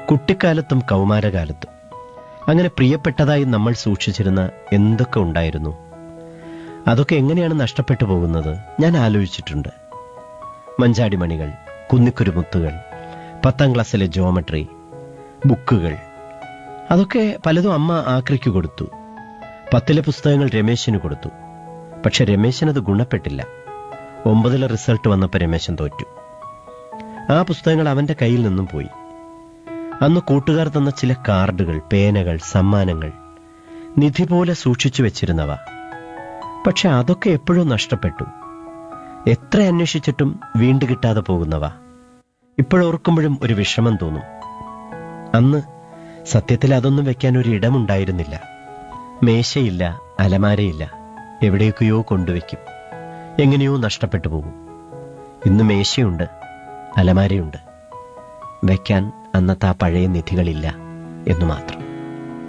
കുട്ടിക്കാലത്തും കൗമാരകാലത്തും അങ്ങനെ പ്രിയപ്പെട്ടതായി നമ്മൾ സൂക്ഷിച്ചിരുന്ന എന്തൊക്കെ ഉണ്ടായിരുന്നു അതൊക്കെ എങ്ങനെയാണ് നഷ്ടപ്പെട്ടു പോകുന്നത് ഞാൻ ആലോചിച്ചിട്ടുണ്ട് മഞ്ചാടിമണികൾ കുന്നിക്കുരുമുത്തുകൾ പത്താം ക്ലാസ്സിലെ ജോമട്രി ബുക്കുകൾ അതൊക്കെ പലതും അമ്മ ആക്രിക്ക് കൊടുത്തു പത്തിലെ പുസ്തകങ്ങൾ രമേശിന് കൊടുത്തു പക്ഷെ രമേശിനത് ഗുണപ്പെട്ടില്ല ഒമ്പതിലെ റിസൾട്ട് വന്നപ്പോൾ രമേശൻ തോറ്റു ആ പുസ്തകങ്ങൾ അവന്റെ കയ്യിൽ നിന്നും പോയി അന്ന് കൂട്ടുകാർ തന്ന ചില കാർഡുകൾ പേനകൾ സമ്മാനങ്ങൾ നിധി പോലെ സൂക്ഷിച്ചു വെച്ചിരുന്നവ പക്ഷെ അതൊക്കെ എപ്പോഴോ നഷ്ടപ്പെട്ടു എത്ര അന്വേഷിച്ചിട്ടും വീണ്ടു കിട്ടാതെ പോകുന്നവ ഇപ്പോഴോർക്കുമ്പോഴും ഒരു വിഷമം തോന്നും അന്ന് സത്യത്തിൽ അതൊന്നും വെക്കാൻ ഒരു ഇടമുണ്ടായിരുന്നില്ല മേശയില്ല അലമാരയില്ല എവിടേക്കോ കൊണ്ടുവയ്ക്കും എങ്ങനെയോ നഷ്ടപ്പെട്ടു പോകും ഇന്ന് മേശയുണ്ട് അലമാരയുണ്ട് വയ്ക്കാൻ അന്നത്തെ ആ പഴയ നിധികളില്ല എന്നു മാത്രം